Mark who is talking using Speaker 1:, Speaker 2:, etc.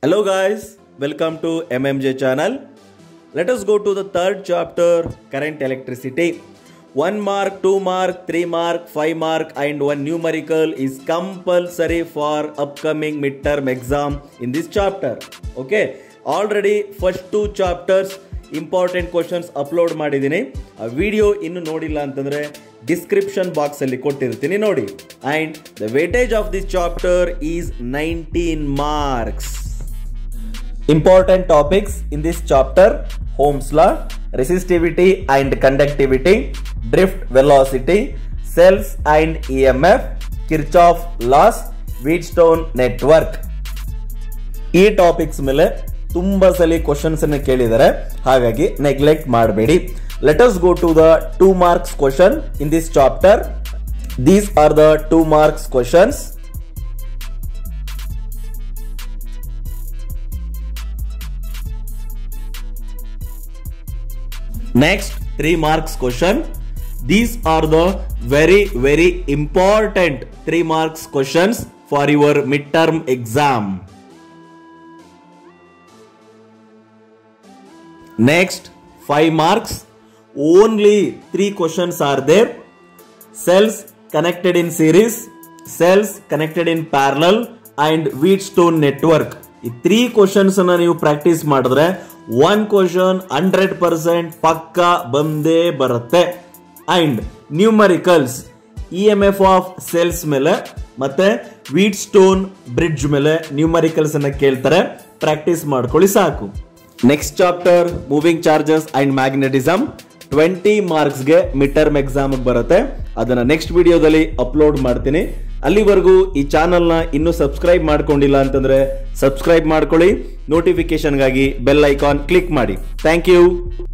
Speaker 1: Hello guys, welcome to MMJ channel. Let us go to the third chapter current electricity. 1 mark, 2 mark, 3 mark, 5 mark and one numerical is compulsory for upcoming midterm exam in this chapter. Okay, already first two chapters important questions upload ಮಾಡಿದ್ದೀನಿ ಆ video ಇನ್ನು ನೋಡಿಲ್ಲ ಅಂತಂದ್ರೆ description box ಅಲ್ಲಿ ಕೊಟ್ಟಿರ್ತೀನಿ ನೋಡಿ and the weightage of this chapter is nineteen marks Important topics in this chapter Ohm's law, resistivity and conductivity, drift velocity, cells and EMF, Kirchhoff laws, Wheatstone network. ಈ topics ಮೇಲೆ ತುಂಬಾ ಸಲ questions ಅನ್ನು ಕೇಳಿದ್ದಾರೆ ಹಾಗಾಗಿ ನೆಗ್ಲೆಕ್ಟ್ ಮಾಡಬೇಡಿ let us go to the two marks question in this chapter these are the two marks questions Next, 3 marks question. These are the very, very important 3 marks questions for your midterm exam. Next, 5 marks. Only 3 questions are there. Cells connected in series, cells connected in parallel and Wheatstone network. ಈ three questions ಅನ್ನ ನೀವು practice ಮಾಡಿದ್ರೆ one question hundred percent ಪಕ್ಕ ಬಂದೇ ಬರುತ್ತೆ and numericals E M F of cells ಮೇಲೆ ಮತ್ತೆ Wheatstone bridge ಮೇಲೆ ನ್ಯೂಮರಿಕಲ್ಸ್ ಅನ್ನ ಕೇಳ್ತಾರೆ ಪ್ರಾಕ್ಟೀಸ್ ಮಾಡ್ಕೊಳ್ಳಿ ಸಾಕು next chapter moving charges and magnetism twenty ಮಾರ್ಕ್ಸ್ಗೆ ಮಿಡ್ ಟರ್ಮ್ ಎಕ್ಸಾಮ್ ಬರುತ್ತೆ ಅದನ್ನ ನೆಕ್ಸ್ಟ್ ವಿಡಿಯೋದಲ್ಲಿ ಅಪ್ಲೋಡ್ ಮಾಡ್ತೀನಿ ಅಲ್ಲಿವರೆಗೂ ಈ ಚಾನಲ್ನ ಇನ್ನೂ ಸಬ್ಸ್ಕ್ರೈಬ್ ಮಾಡ್ಕೊಂಡಿಲ್ಲ ಅಂತಂದ್ರೆ ಸಬ್ಸ್ಕ್ರೈಬ್ ಮಾಡ್ಕೊಳ್ಳಿ ನೋಟಿಫಿಕೇಶನ್ಗಾಗಿ ಬೆಲ್ ಐಕಾನ್ ಕ್ಲಿಕ್ ಮಾಡಿ ಥ್ಯಾಂಕ್ ಯು